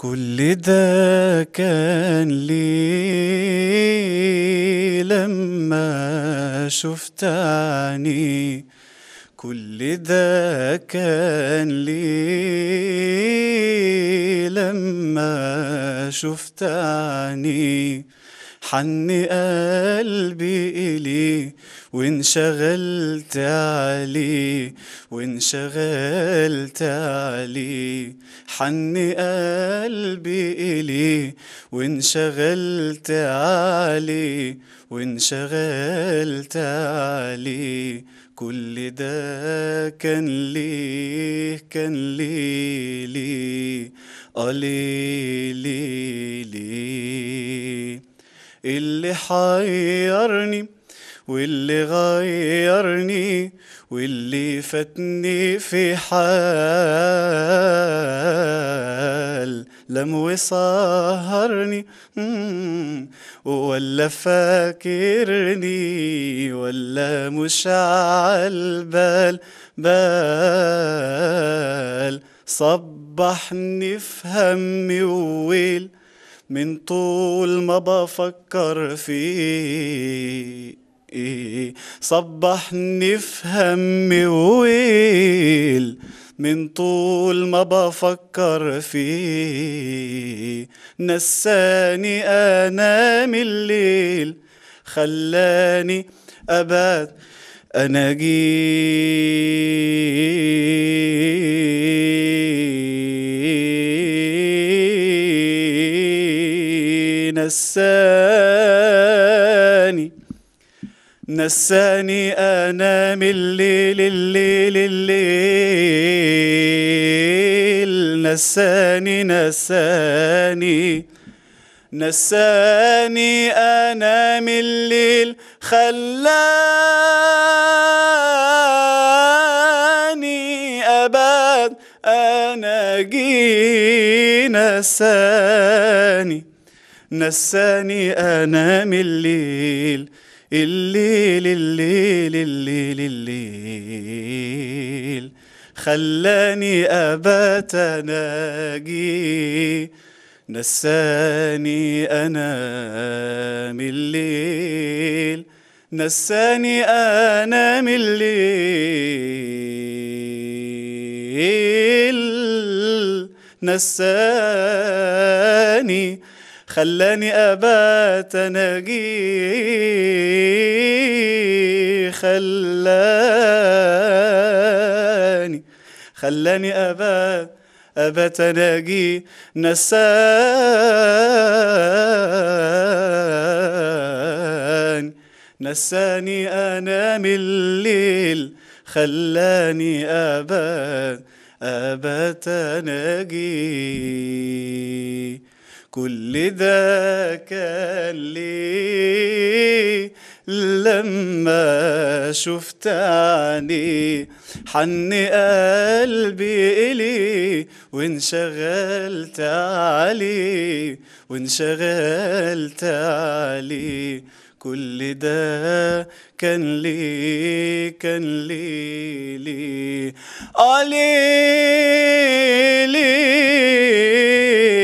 كل ده كان لي لما شفت عني كل ده كان لي لما شفت عني حن قلبي إلي وانشغلت عليه وانشغلت عليه حن قلبي إلي وانشغلت عليه وانشغلت عليه كل ده كان ليه كان ليه ليه آه ليه ليه ليه اللي حيرني واللي غيرني واللي فاتني في حال لم وسهرني مم، ولا فاكرني ولا مش عالبال بال صبحني في همي وويل من طول ما بفكر فيه صبحني في همي وويل من طول ما بفكر فيه نساني انام الليل خلاني ابات اناجي نساني نساني انام الليل الليل الليل نساني نساني نساني انام الليل خلاني ابد انا جي نساني نساني انام الليل الليل الليل الليل الليل خلاني ابات اناجي نساني انام الليل نساني انام الليل نساني خلاني ابات اناجي خلاني خلاني ابات ابات اناجي نساني نساني انام الليل خلاني ابات ابات اناجي كل ده كان لي لما شفت عيني حن قلبي إلي وانشغلت عليه وانشغلت عليه كل ده كان لي كان لي لي علي لي